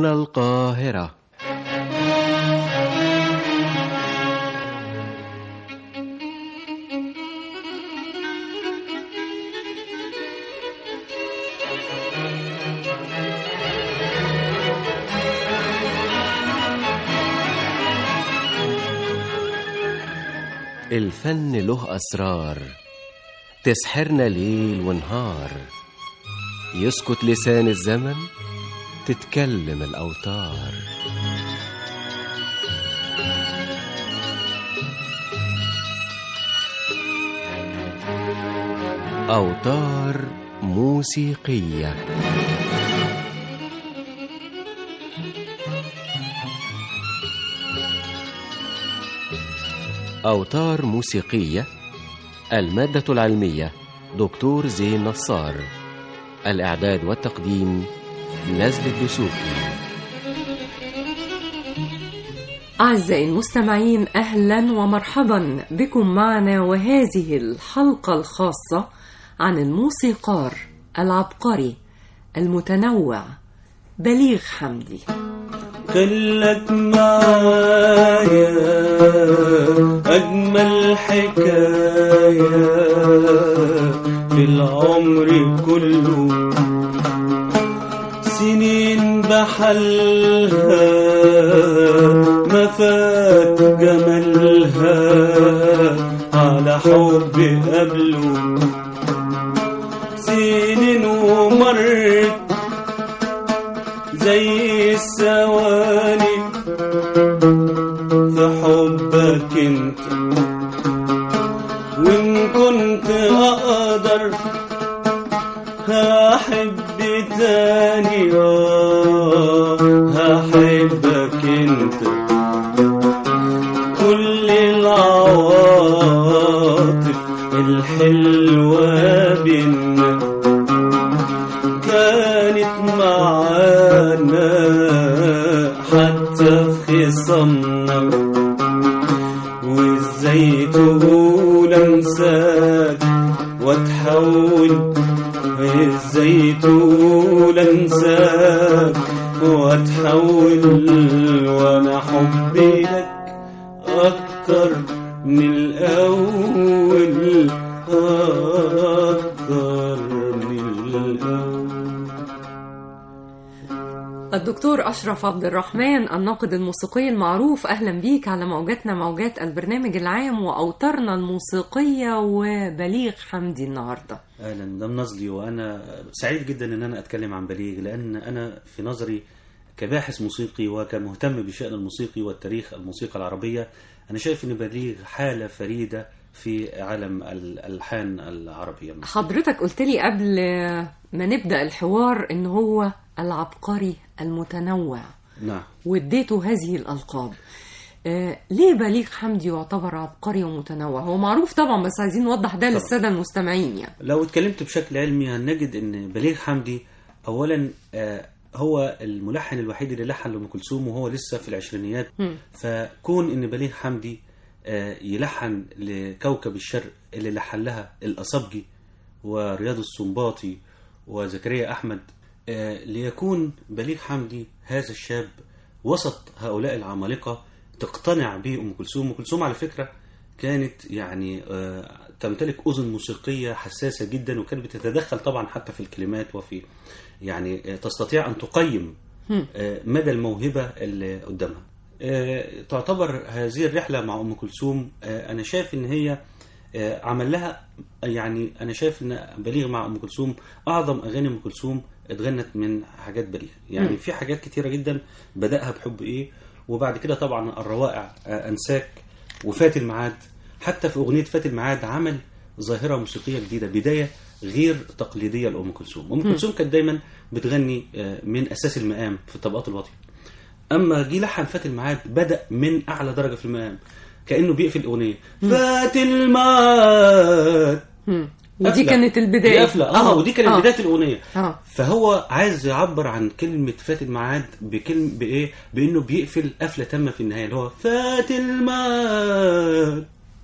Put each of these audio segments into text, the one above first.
هنا القاهرة الفن له أسرار تسحرنا ليل ونهار يسكت لسان الزمن تتكلم الأوتار أوتار موسيقية أوتار موسيقية المادة العلمية دكتور زين نصار الإعداد والتقديم نزل الدسوقي أعزائي المستمعين أهلا ومرحبا بكم معنا وهذه الحلقة الخاصة عن الموسيقار العبقري المتنوع بليغ حمدي خلك معايا أجمل حكاية في العمر كله سنين بحلها ما فات جمالها على حب قبله سنين ومرت زي الثواني في حبك انت وان كنت اقدر هحب تاني آه، هحبك انت كل العواطف الحلوة بينا كانت معانا حتى في خصامنا وازاي تقول انساك واتحول ازاي تقول انساك واتحول وانا حبي لك اكتر من الاول اكتر من الاول الدكتور أشرف عبد الرحمن الناقد الموسيقي المعروف أهلا بيك على موجاتنا موجات البرنامج العام وأوتارنا الموسيقية وبليغ حمدي النهاردة اهلا مدام نظلي وانا سعيد جدا ان انا اتكلم عن بليغ لان انا في نظري كباحث موسيقي وكمهتم بالشأن الموسيقي والتاريخ الموسيقى العربية انا شايف ان بليغ حالة فريدة في عالم الالحان العربية حضرتك قلت لي قبل ما نبدأ الحوار إن هو العبقري المتنوع نعم واديته هذه الألقاب آه ليه بليغ حمدي يعتبر عبقري ومتنوع هو معروف طبعا بس عايزين نوضح ده للسادة المستمعين يعني لو اتكلمت بشكل علمي هنجد ان بليغ حمدي اولا آه، هو الملحن الوحيد اللي لحن لأم كلثوم وهو لسه في العشرينيات مم. فكون ان بليغ حمدي آه، يلحن لكوكب الشرق اللي لحن لها الأصبجي ورياض السنباطي وزكريا أحمد آه، ليكون بليغ حمدي هذا الشاب وسط هؤلاء العمالقة تقتنع به أم كلثوم أم كلثوم على فكرة كانت يعني آه، تمتلك أذن موسيقية حساسة جدا وكانت بتتدخل طبعا حتى في الكلمات وفي يعني آه، تستطيع أن تقيم هم. آه، مدى الموهبة اللي قدامها آه، تعتبر هذه الرحلة مع أم كلثوم آه، أنا شايف إن هي آه، عمل لها يعني أنا شايف إن بليغ مع أم كلثوم أعظم أغاني أم كلثوم اتغنت من حاجات بليغ يعني مم. في حاجات كتيرة جدا بدأها بحب إيه وبعد كده طبعا الروائع آه، أنساك وفات الميعاد حتى في أغنية فات الميعاد عمل ظاهرة موسيقية جديدة بداية غير تقليدية لأم كلثوم أم كلثوم كانت دايما بتغني آه، من أساس المقام في الطبقات الواطية اما جه لحن فات الميعاد بدا من اعلى درجه في المقام كانه بيقفل الاغنيه فات الميعاد هم. ودي قفلة. كانت البداية دي قفله اه ودي كانت آه. بدايه الاغنيه اه فهو عايز يعبر عن كلمه فات الميعاد بكلمه بايه بانه بيقفل قفله تامه في النهايه اللي هو فات الميعاد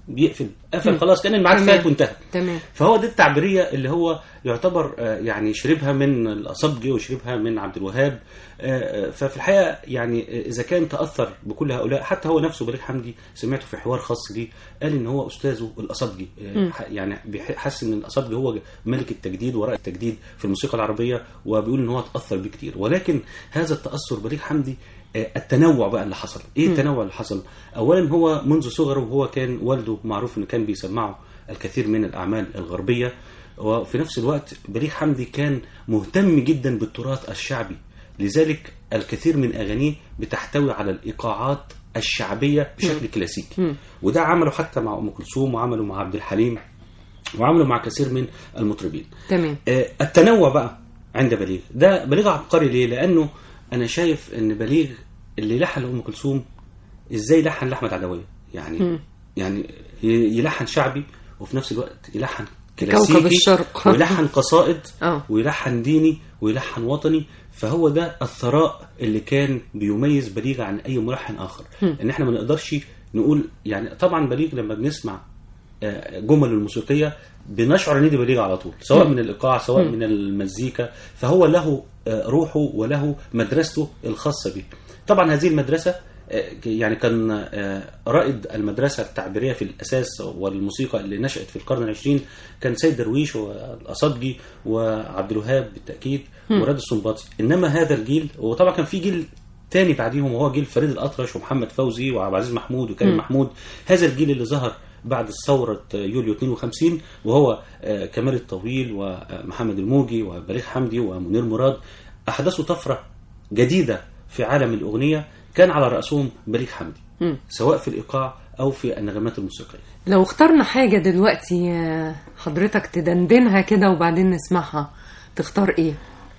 بيقفل قفل خلاص كان الميعاد تمام. فات وانتهى تمام فهو دي التعبيريه اللي هو يعتبر آه، يعني شربها من الاصبجي وشربها من عبد الوهاب آه، آه، ففي الحقيقه يعني آه، اذا كان تاثر بكل هؤلاء حتى هو نفسه بليغ حمدي سمعته في حوار خاص ليه قال ان هو استاذه الاصبجي آه، ح- يعني بيح- حس ان الاصبجي هو ملك التجديد وراء التجديد في الموسيقى العربيه وبيقول ان هو تاثر بيه كتير ولكن هذا التاثر بليغ حمدي آه، التنوع بقى اللي حصل ايه التنوع اللي حصل اولا هو منذ صغره وهو كان والده معروف انه كان بيسمعه الكثير من الاعمال الغربيه وفي نفس الوقت بليغ حمدي كان مهتم جدا بالتراث الشعبي لذلك الكثير من اغانيه بتحتوي على الايقاعات الشعبيه بشكل كلاسيكي وده عمله حتى مع ام كلثوم وعمله مع عبد الحليم وعمله مع كثير من المطربين تمام آه، التنوع بقى عند بليغ ده بليغ عبقري ليه لانه انا شايف ان بليغ اللي لحن لام كلثوم ازاي لحن لاحمد عدويه يعني يعني ي- يلحن شعبي وفي نفس الوقت يلحن كلاسيكي كوكب الشرق. ويلحن قصائد آه. ويلحن ديني ويلحن وطني فهو ده الثراء اللي كان بيميز بليغ عن اي ملحن اخر ان احنا ما نقدرش نقول يعني طبعا بليغ لما بنسمع آه، جمل الموسيقيه بنشعر ان دي بليغ على طول سواء من الايقاع سواء من المزيكا فهو له آه، روحه وله مدرسته الخاصه به طبعا هذه المدرسه آه، يعني كان آه، رائد المدرسه التعبيريه في الاساس والموسيقى اللي نشات في القرن العشرين كان سيد درويش والاصابجي وعبد الوهاب بالتاكيد وراد السنباطي انما هذا الجيل وطبعا كان في جيل تاني بعديهم وهو جيل فريد الأطرش ومحمد فوزي وعبد العزيز محمود وكريم محمود هذا الجيل اللي ظهر بعد ثورة يوليو 52 وهو آه، كمال الطويل ومحمد الموجي وبليغ حمدي ومنير مراد أحدثوا طفرة جديدة في عالم الأغنية كان على رأسهم بليغ حمدي سواء في الإيقاع أو في النغمات الموسيقية لو اخترنا حاجة دلوقتي آه، حضرتك تدندنها كده وبعدين نسمعها تختار ايه؟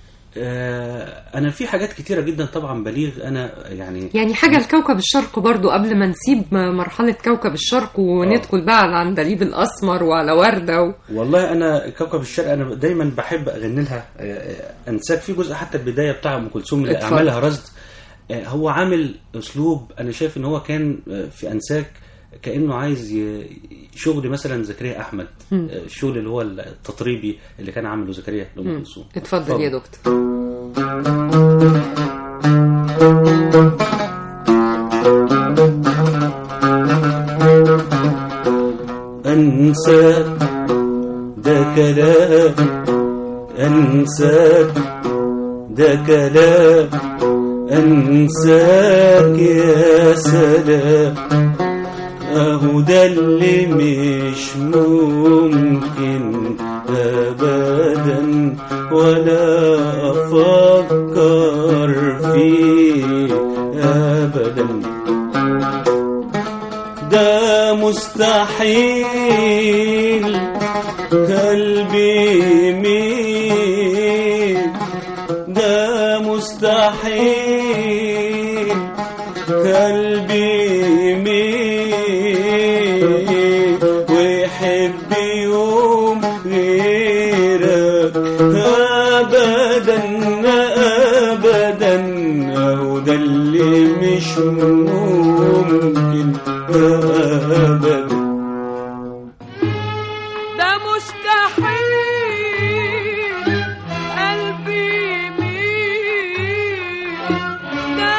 آه، أنا في حاجات كتيرة جدا طبعا بليغ أنا يعني يعني حاجة لكوكب الشرق برضو قبل ما نسيب م- مرحلة كوكب الشرق وندخل بقى على العندليب الأسمر وعلى وردة و... والله انا كوكب الشرق انا دايما بحب اغني لها آه، آه، انساك في جزء حتى البدايه بتاع ام كلثوم اللي اتفضل. اعملها رصد آه، هو عامل اسلوب انا شايف ان هو كان آه، في انساك كانه عايز ي- شغل مثلا زكريا احمد آه، الشغل اللي هو التطريبي اللي كان عامله زكريا لام كلثوم اتفضل يا دكتور أنساك ده كلام أنساك ده كلام أنساك يا سلام أهو ده اللي مش ممكن أبدا ولا أفكر فيه أبدا ده مستحيل قلبي يميل ده مستحيل قلبي يميل ويحب يوم غيرك ابدا ابدا اهو ده اللي مش ممكن ابدا ده مستحيل قلبي يميل ده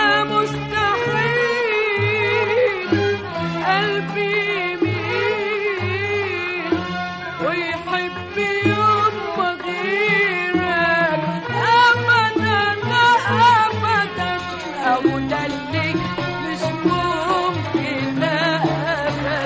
مستحيل قلبي يميل ويحب يوم غيرك ابدا ابدا او ده اللي مش ممكن ابدا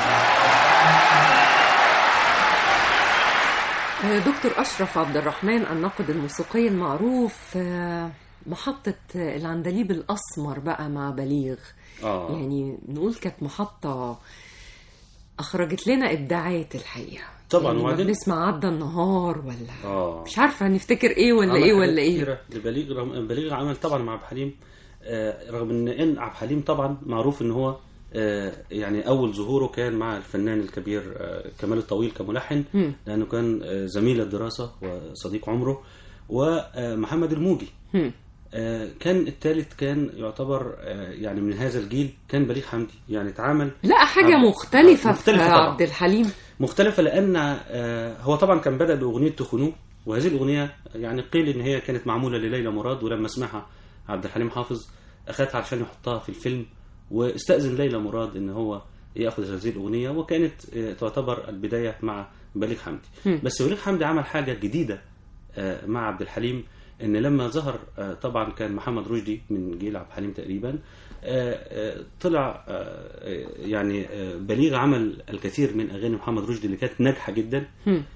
دكتور أشرف عبد الرحمن الناقد الموسيقي المعروف آه، محطة العندليب الأسمر بقى مع بليغ آه. يعني نقول كانت محطة أخرجت لنا إبداعات الحقيقة طبعاً، يعني ما وبعدين- بنسمع عدى النهار ولا آه. مش عارفة هنفتكر إيه ولا عمل إيه حاجات ولا إيه كتيرة لبليغ رغم بليغ عمل طبعا مع عبد الحليم آه، رغم ان ان عبد الحليم طبعا معروف ان هو آه، يعني اول ظهوره كان مع الفنان الكبير آه، كمال الطويل كملحن مم. لانه كان آه، زميل الدراسه وصديق عمره ومحمد الموجي هم. آه، كان الثالث كان يعتبر آه، يعني من هذا الجيل كان بليغ حمدي يعني اتعمل لا حاجة عبد- مختلفة, مختلفة في طبعا. عبد الحليم مختلفة لأن آه، هو طبعا كان بدأ بأغنية تخنوه وهذه الأغنية يعني قيل إن هي كانت معمولة لليلى مراد ولما سمعها عبد الحليم حافظ أخذها علشان يحطها في الفيلم واستأذن ليلى مراد إن هو يأخذ هذه الأغنية وكانت آه، تعتبر البداية مع بليغ حمدي بس بليغ حمدي عمل حاجة جديدة آه، مع عبد الحليم ان لما ظهر آه، طبعا كان محمد رشدي من جيل عبد الحليم تقريبا آه، آه، طلع آه، آه، يعني آه، بليغ عمل الكثير من اغاني محمد رشدي اللي كانت ناجحه جدا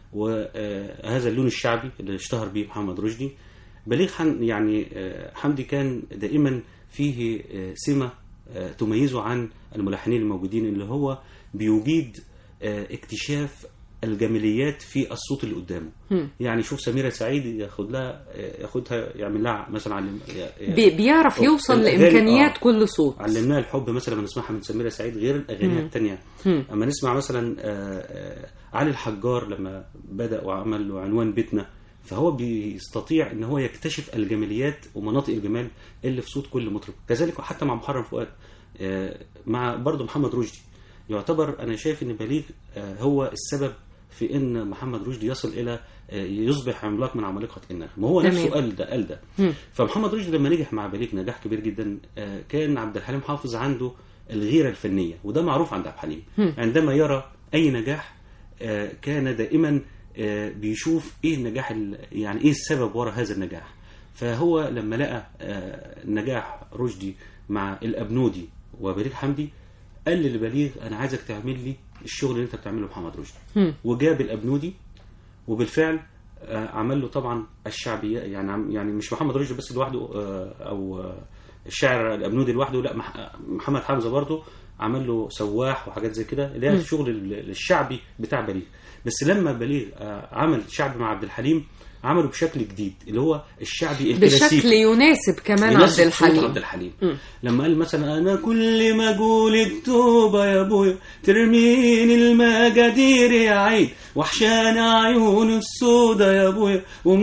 وهذا اللون الشعبي اللي اشتهر به محمد رشدي بليغ حن يعني آه، حمدي كان دائما فيه آه، سمه آه، تميزه عن الملحنين الموجودين اللي هو بيجيد آه، اكتشاف الجماليات في الصوت اللي قدامه يعني شوف سميرة سعيد ياخد لها ياخدها يعمل لها مثلا علم بي- بيعرف يوصل الأغاني- لإمكانيات آه. كل صوت علمناها الحب مثلا لما نسمعها من سميرة سعيد غير الاغاني الثانيه اما نسمع مثلا آه، آه، علي الحجار لما بدا وعمل له عنوان بيتنا فهو بيستطيع ان هو يكتشف الجماليات ومناطق الجمال اللي في صوت كل مطرب كذلك حتى مع محرم فؤاد آه، مع برضه محمد رشدي يعتبر انا شايف ان بليغ آه، هو السبب في ان محمد رشدي يصل الى آه، يصبح عملاق من عمالقه النغم ما هو تمام. نفسه قال ده قال ده فمحمد رشدي لما نجح مع بليغ نجاح كبير جدا آه، كان عبد الحليم حافظ عنده الغيره الفنيه وده معروف عند عبد الحليم عندما يرى اي نجاح آه، كان دائما آه، بيشوف ايه النجاح ال- يعني ايه السبب وراء هذا النجاح فهو لما لقى آه، نجاح رشدي مع الابنودي وبليغ حمدي قال لبليغ انا عايزك تعمل لي الشغل اللي انت بتعمله محمد رشدي وجاب الابنودي وبالفعل آه، عمل له طبعا الشعبيه يعني عم- يعني مش محمد رشدي بس لوحده آه، او آه، الشاعر الابنودي لوحده لا مح- محمد حمزه برضه عمل له سواح وحاجات زي كده اللي هي الشغل ال- الشعبي بتاع بليغ بس لما بليغ آه، عمل شعب مع عبد الحليم عمله بشكل جديد اللي هو الشعبي الكلاسيكي بشكل يناسب كمان يناسب عبد صوت الحليم عبد الحليم لما قال مثلا انا كل ما اقول التوبه يا ابويا ترميني المجادير يا عين وحشان عيون السودا يا ابويا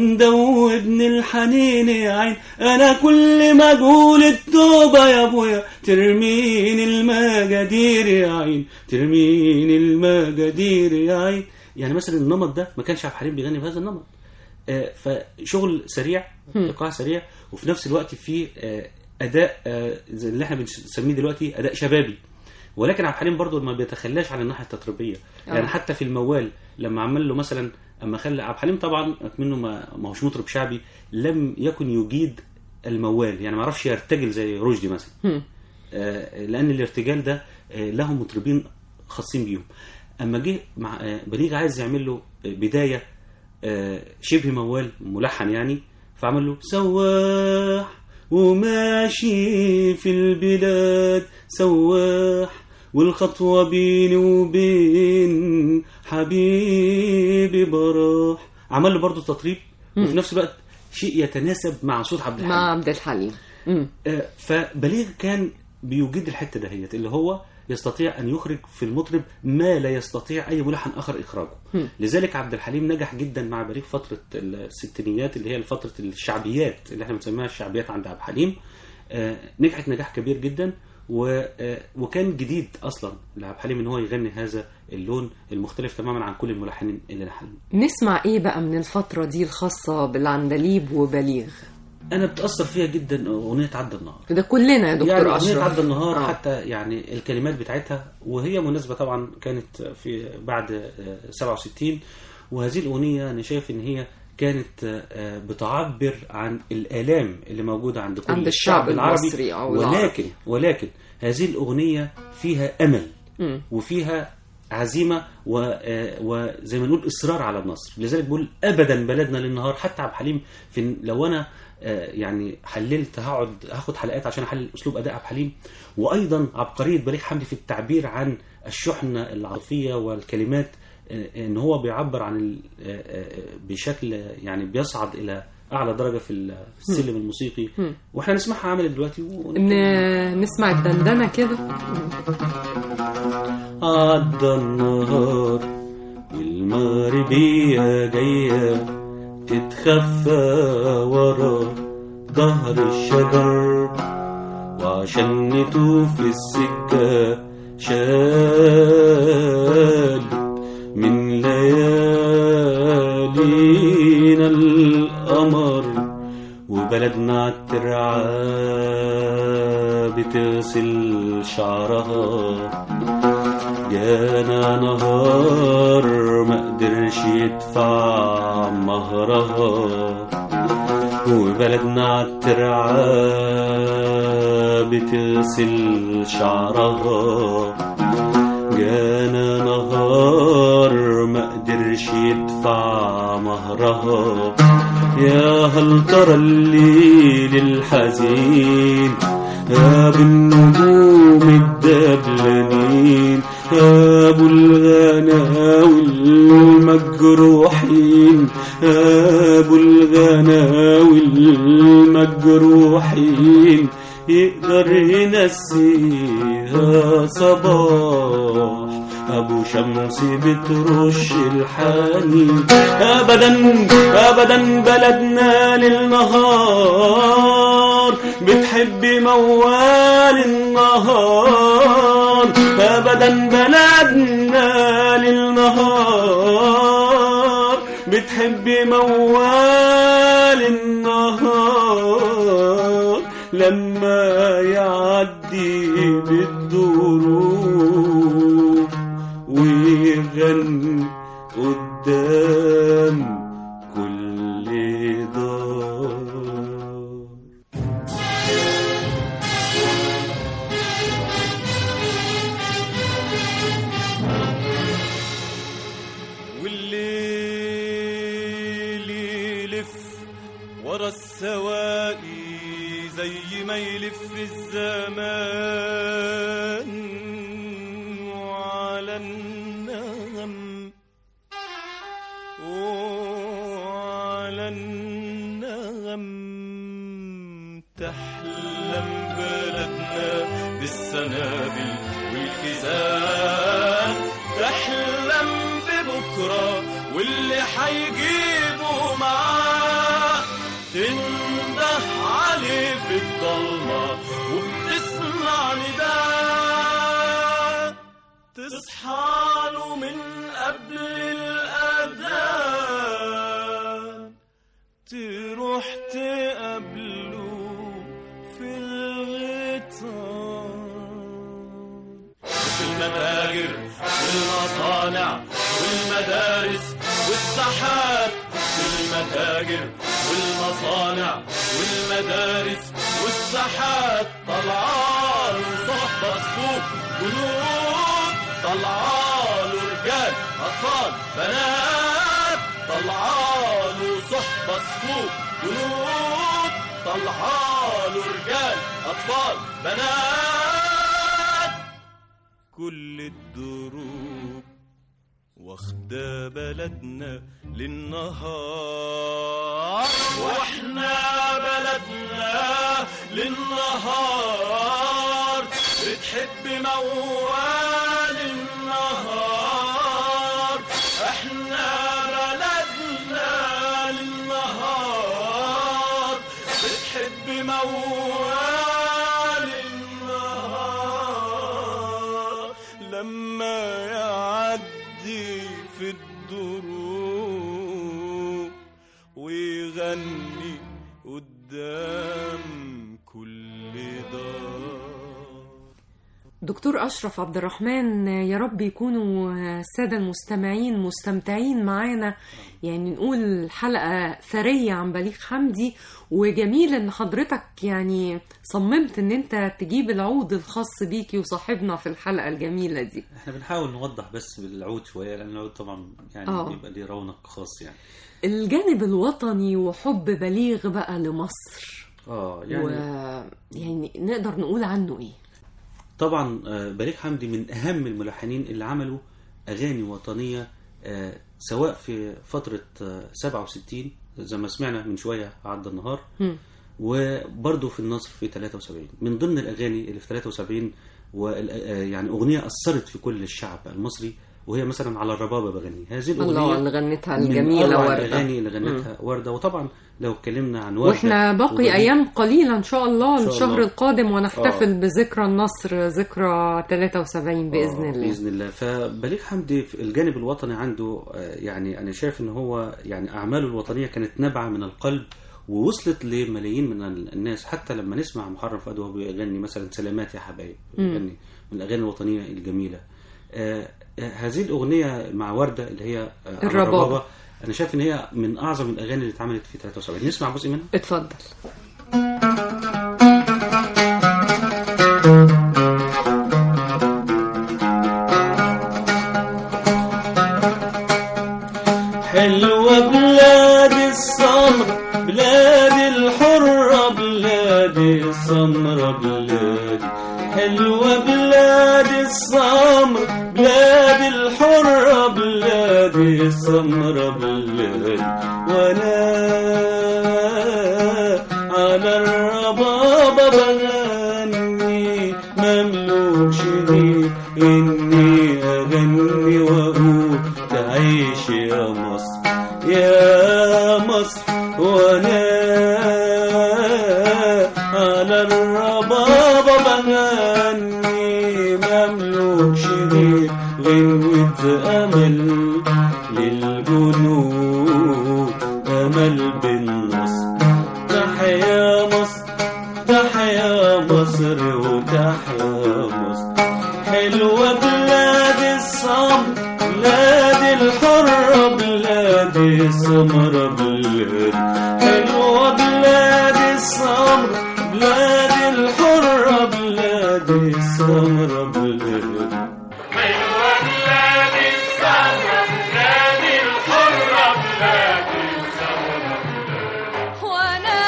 ومدوبني الحنين يا عين انا كل ما اقول التوبه يا ابويا ترميني المجادير يا عين ترميني المجادير يا عين يعني مثلا النمط ده ما كانش عبد الحليم بيغني بهذا النمط آه، فشغل سريع ايقاع سريع وفي نفس الوقت في آه، اداء آه، زي اللي احنا بنسميه دلوقتي اداء شبابي ولكن عبد الحليم برضه ما بيتخلاش عن الناحيه التطريبيه يعني حتى في الموال لما عمل له مثلا اما خلى عبد الحليم طبعا منه ما ما هوش مطرب شعبي لم يكن يجيد الموال يعني ما عرفش يرتجل زي رشدي مثلا آه، لان الارتجال ده آه، له مطربين خاصين بيهم اما جه مع آه، بليغ عايز يعمل له آه، بدايه آه، شبه موال ملحن يعني فعمل له سواح وماشي في البلاد سواح والخطوة بيني وبين حبيبي براح عمل له برضه تطريب وفي نفس الوقت شيء يتناسب مع صوت عبد الحليم مع عبد الحليم مم. آه، فبليغ كان بيوجد الحته دهيت اللي هو يستطيع ان يخرج في المطرب ما لا يستطيع اي ملحن اخر اخراجه لذلك عبد الحليم نجح جدا مع بليغ فتره الستينيات اللي هي فتره الشعبيات اللي احنا بنسميها الشعبيات عند عبد الحليم آه، نجحت نجاح كبير جدا و- آه، وكان جديد اصلا لعبد الحليم ان هو يغني هذا اللون المختلف تماما عن كل الملحنين اللي لحنوا نسمع ايه بقى من الفترة دي الخاصة بالعندليب وبليغ انا بتاثر فيها جدا اغنيه عدى النهار ده كلنا يا دكتور يعني أغنية أشرف عدى النهار آه. حتى يعني الكلمات بتاعتها وهي مناسبة طبعا كانت في بعد آه، 67 وهذه الأغنية أنا شايف إن هي كانت آه، بتعبر عن الآلام اللي موجودة عند كل عند الشعب العربي المصري أو العربي. ولكن ولكن هذه الأغنية فيها أمل مم. وفيها عزيمة و- آه، وزي ما نقول إصرار على النصر لذلك بقول أبدا بلدنا للنهار حتى عبد الحليم في لو أنا آه، يعني حللت هقعد هاخد حلقات عشان احلل اسلوب اداء عبد الحليم وايضا عبقريه بليغ حمدي في التعبير عن الشحنه العاطفيه والكلمات آه، ان هو بيعبر عن ال- آه، آه، بشكل يعني بيصعد الى اعلى درجه في السلم الموسيقي واحنا نسمعها عملت دلوقتي ون- ن- نسمع الدندنة كده عدى النهار والمغربية جاية تتخفى ورا ظهر الشجر وعشان نطوف السكة شال من ليالينا القمر وبلدنا عالترعة بتغسل شعرها جانا نهار ما قدرش يدفع مهرها وبلدنا عالترعة بتغسل شعرها جانا نهار ما قدرش يدفع مهرها يا هل ترى الليل الحزين يا بالنجوم الدبلانين يا ابو الغناوي المجروحين يا ابو الغناوي المجروحين يقدر ينسيها صباح ابو شمس بترش الحنين ابدا ابدا بلدنا للنهار بتحب موال النهار ابدا بلدنا للنهار بتحب موال النهار لما يعدي بالدروب ويغني قدام كل دار والليل يلف ورا السواقي زي ما يلف الزمان وعلى النغم وعلى النغم تحلم بلدنا بالسنابل والكيسان تحلم ببكرة واللي حيجيبه معاه تنده عليه في الضلمة وبتسمع نداء تصحى له من قبل الأذان تروح تقابله في الغيطان في المتاجر والمصانع والمدارس والساحات في المتاجر والمصانع والمدارس والساحات طلعان صحبة صفوف جنود طلعان رجال أطفال بنات طلعان صحبة صفوف جنود طلعان رجال أطفال بنات كل الدروب واخدة بلدنا للنهار واحنا بلدنا للنهار بتحب موال النهار احنا بلدنا للنهار بتحب موال النهار لما يعدي في الدروب ويغني قدام كل دار دكتور أشرف عبد الرحمن يا رب يكونوا السادة المستمعين مستمتعين معانا يعني نقول حلقة ثرية عن بليغ حمدي وجميل ان حضرتك يعني صممت ان انت تجيب العود الخاص بيكي وصاحبنا في الحلقة الجميلة دي احنا بنحاول نوضح بس بالعود شويه لان العود طبعا يعني آه. بيبقى ليه رونق خاص يعني الجانب الوطني وحب بليغ بقى لمصر اه يعني و... يعني يعني نقدر نقول عنه ايه طبعا آه، بليغ حمدي من اهم الملحنين اللي عملوا اغاني وطنيه آه، سواء في فتره آه، 67 زي ما سمعنا من شويه عدى النهار هم. وبرضه في النصر في 73 من ضمن الاغاني اللي في 73 وال- آه، يعني اغنيه اثرت في كل الشعب المصري وهي مثلا على الربابه بغني هذه الله الاغنيه اللي غنتها من الجميله أروع ورده الاغاني اللي غنتها ورده وطبعا لو اتكلمنا عن ورده واحنا باقي وبليغ، ايام قليله ان شاء الله شاء الشهر الله. القادم ونحتفل آه. بذكرى النصر ذكرى 73 باذن آه، الله باذن الله فبليغ حمدي في الجانب الوطني عنده آه، يعني انا شايف ان هو يعني اعماله الوطنيه كانت نابعه من القلب ووصلت لملايين من الناس حتى لما نسمع محرم فؤاد وهو بيغني مثلا سلامات يا حبايب بيغني من الاغاني الوطنيه الجميله آه، آه، هذه الاغنيه مع ورده اللي هي آه، على الربابة. انا شايف ان هي من اعظم الاغاني اللي اتعملت في 73 نسمع جزء منها اتفضل حلوة بلاد السمر بلاد الحرة بلادي السمرة بلادي حلوة بلاد السمر بلاد الحرة بلادي السمرة بلادي وانا على الربابة بغني مملوك شديد اني اغني واقول تعيش يا مصر يا مصر وانا على الربابة بغني مملوك شديد غنوة امل للجنود امل بالنصر تحيا مصر تحيا مصر وتحيا مصر حلوة بلاد الصمر بلاد الحرة بلاد السمرة بلاد حلوة بلاد الصمر بلاد الحرة بلاد السمرة بلاد وانا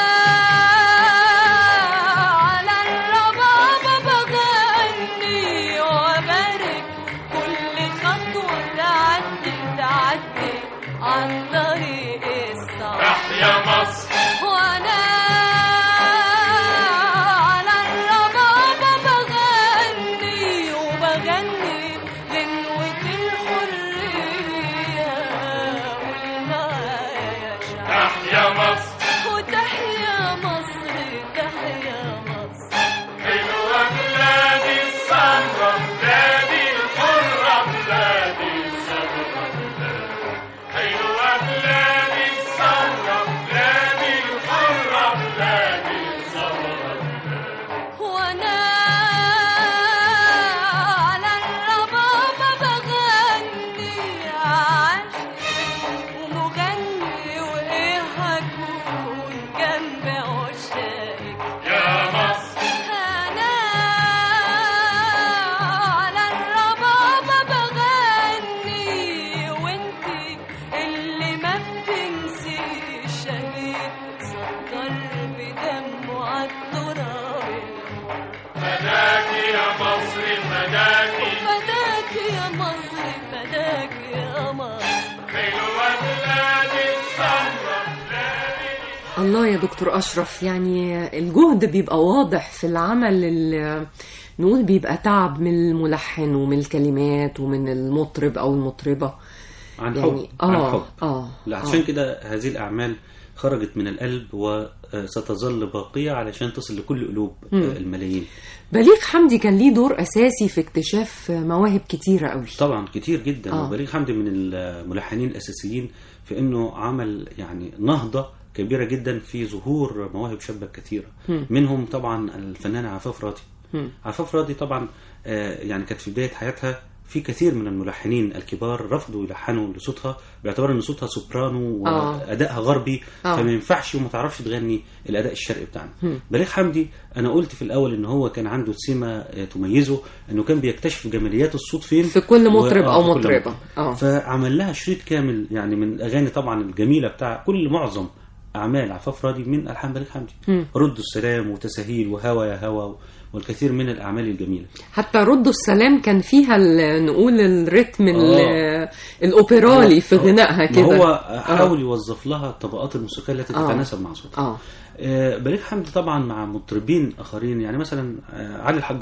على الربابة بغني وبارك كل خطوة تعدي تعدي عن طريق الصعب يا مصر وانا على الربابة بغني وبغني غنوة الحرية والمعايا يا شعب يا مصر وتحيا مصر تحيا مصر حلوة بلادي السمرة بلادي الحرة بلادي السمرة حلوة بلادي السمرة بلادي الحرة بلادي السمرة وانا على الربابة بغني عاشق ومغني وايه هكون جنب عشاقك يا مصر انا على الربابة بغني وانتي اللي ما بتنسيش شهيد سكر بدمه عالتراب فداكي يا مصر فداكي فداك يا مصر فداك يا مصر حلوة بلادي السمرة الله يا دكتور أشرف يعني الجهد بيبقى واضح في العمل اللي نقول بيبقى تعب من الملحن ومن الكلمات ومن المطرب أو المطربة عن حب يعني عن آه حب آه لا آه. عشان كده هذه الأعمال خرجت من القلب وستظل باقية علشان تصل لكل قلوب آه، الملايين بليغ حمدي كان ليه دور أساسي في اكتشاف مواهب كتيرة قوي طبعا كتير جدا آه. وبليغ حمدي من الملحنين الأساسيين في أنه عمل يعني نهضة كبيرة جدا في ظهور مواهب شابة كثيرة منهم طبعا الفنانة عفاف راضي عفاف راضي طبعا آه، يعني كانت في بداية حياتها في كثير من الملحنين الكبار رفضوا يلحنوا لصوتها باعتبار ان صوتها سوبرانو آه. وادائها غربي آه. فما ينفعش وما تعرفش تغني الاداء الشرقي بتاعنا بليغ حمدي انا قلت في الاول ان هو كان عنده سمه آه، تميزه انه كان بيكتشف جماليات الصوت فين في كل مطرب آه، أو في كل مطربة. مطرب. آه. فعمل لها شريط كامل يعني من الاغاني طبعا الجميله بتاع كل معظم اعمال عفاف راضي من الحان بليغ حمدي ردوا السلام وتساهيل وهوى يا هوى والكثير من الاعمال الجميله حتى ردوا السلام كان فيها ال- نقول الريتم ال- آه. الأوبرالي في غنائها ما كده هو حاول يوظف لها الطبقات الموسيقيه التي آه. تتناسب مع صوتها آه آه، بليغ حمدي طبعا مع مطربين اخرين يعني مثلا آه، علي الحجار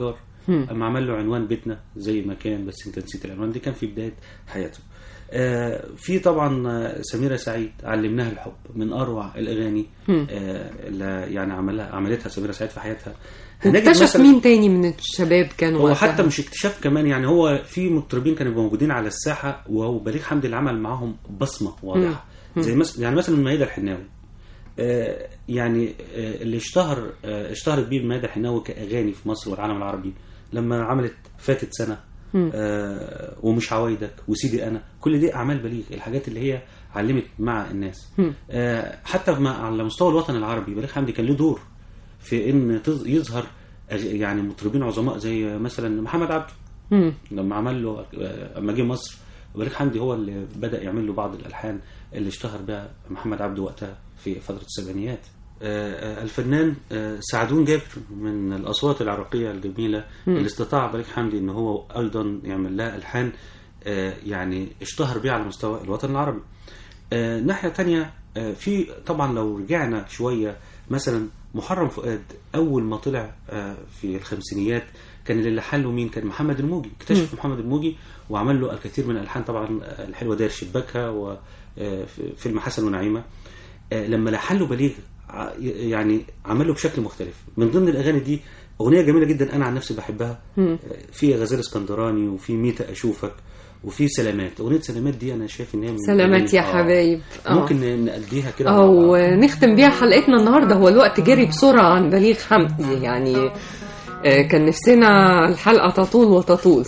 مم. اما عمل له عنوان بيتنا زي ما كان بس انت نسيت العنوان دي كان في بدايه حياته آه، في طبعا آه، سميرة سعيد علمناها الحب من اروع الاغاني مم. آه، اللي يعني عملها عملتها سميرة سعيد في حياتها هنجد واكتشف مثلاً- مين تاني من الشباب كانوا هو وقتها؟ حتى مش اكتشاف كمان يعني هو في مطربين كانوا موجودين على الساحه وهو بليغ حمدي اللي عمل معاهم بصمه واضحه زي مثلا يعني مثلا ميادة الحناوي آه، يعني آه، اللي اشتهر آه، اشتهرت بيه ميادة الحناوي كاغاني في مصر والعالم العربي لما عملت فاتت سنه آه، ومش عوايدك وسيدي انا كل دي اعمال بليغ الحاجات اللي هي علمت مع الناس آه، حتى مع على مستوى الوطن العربي بليغ حمدي كان له دور في ان تظ- يظهر أغ- يعني مطربين عظماء زي مثلا محمد عبده مم. لما عمل له آه، اما جه مصر بليغ حمدي هو اللي بدا يعمل له بعض الالحان اللي اشتهر بها محمد عبده وقتها في فتره السبعينيات آه، آه، الفنان آه، سعدون جابر من الاصوات العراقيه الجميله اللي استطاع بليغ حمدي ان هو ايضا يعمل لها الحان آه، يعني اشتهر بها على مستوى الوطن العربي آه، ناحيه تانية آه، في طبعا لو رجعنا شويه مثلا محرم فؤاد اول ما طلع آه، في الخمسينيات كان اللي لحن له مين كان محمد الموجي اكتشف محمد الموجي وعمل له الكثير من الالحان طبعا آه، الحلوه داير شباكها وفيلم حسن ونعيمه آه، لما لحن له بليغ ع- يعني عمل له بشكل مختلف من ضمن الاغاني دي اغنيه جميله جدا انا عن نفسي بحبها آه، في غزال اسكندراني وفي ميتا اشوفك وفي سلامات اغنيه سلامات دي انا شايف ان هي من سلامات يا الأغاني- آه. حبايب آه. ممكن نأديها كده مع أو بعض. نختم بيها حلقتنا النهاردة هو الوقت جري بسرعة عن بليغ حمدي يعني آه، كان نفسنا الحلقة تطول وتطول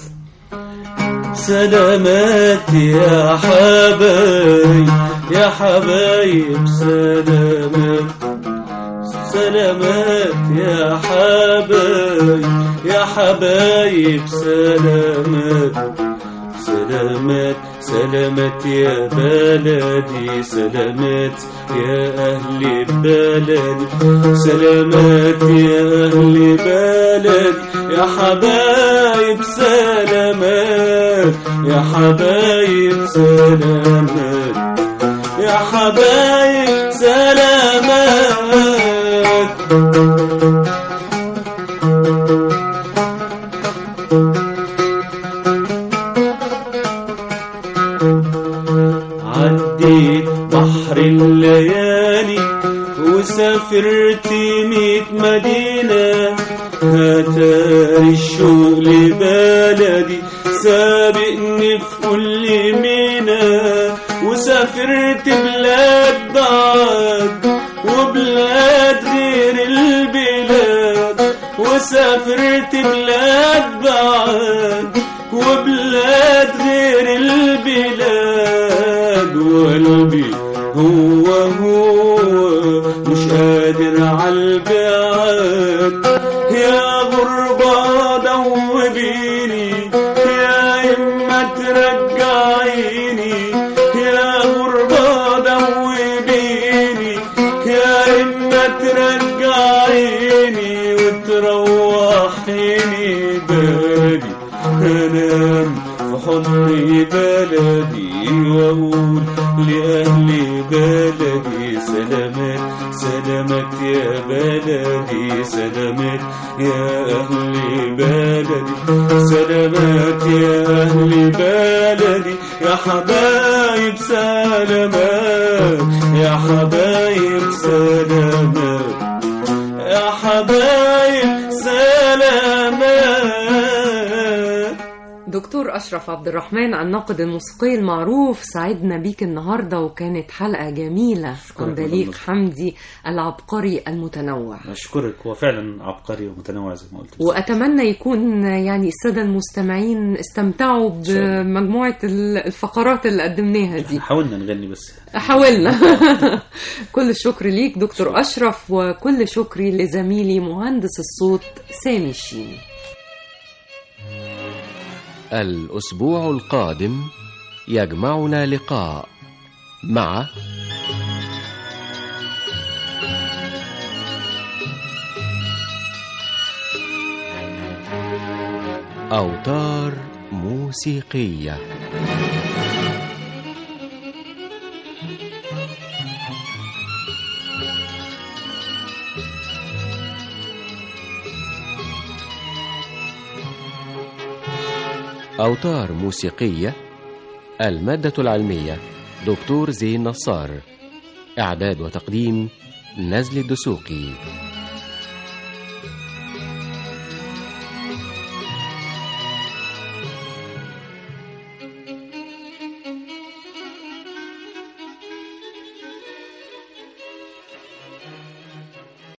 سلامات يا حبايب يا حبايب سلامات سلامات يا حبايب يا حبايب سلامات سلامات سلامات يا بلدي سلامات يا أهل بلدي سلامات يا أهل بلدي يا حبايب سلامات يا حبايب سلامات يا حبايب سلامات عديت بحر الليالي وسافرت ميت مدينة هتاري الشوق لبلدي سابقني في كل مينا وسافرت بلاد بعد وبلاد غير البلاد وسافرت بلاد بعد وبلاد غير البلاد وقلبي هو هو مش قادر عالبعاد يا غربة دوبيني يا إما ترجعيني يا غربة دوبيني يا إما ترجعيني وتروحيني بلدي أنام في حضن بلدي وأقول لأهل بلدي سلامات سلامات يا بلدي سلامات يا أهل بلدي سلامات يا أهل بلدي يا حبايب سلامات يا حبايب سلامات يا حبايب سلامات دكتور أشرف عبد الرحمن الناقد الموسيقي المعروف سعدنا بيك النهاردة وكانت حلقة جميلة عن بليغ والله. حمدي العبقري المتنوع أشكرك هو فعلا عبقري ومتنوع زي ما قلت وأتمنى يكون يعني السادة المستمعين استمتعوا شاء الله. بمجموعة الفقرات اللي قدمناها دي حاولنا نغني بس حاولنا كل الشكر ليك دكتور أشرف وكل شكري لزميلي مهندس الصوت سامي الشيني الأسبوع القادم يجمعنا لقاء مع أوتار موسيقية أوتار موسيقية المادة العلمية دكتور زين نصار إعداد وتقديم نزل الدسوقي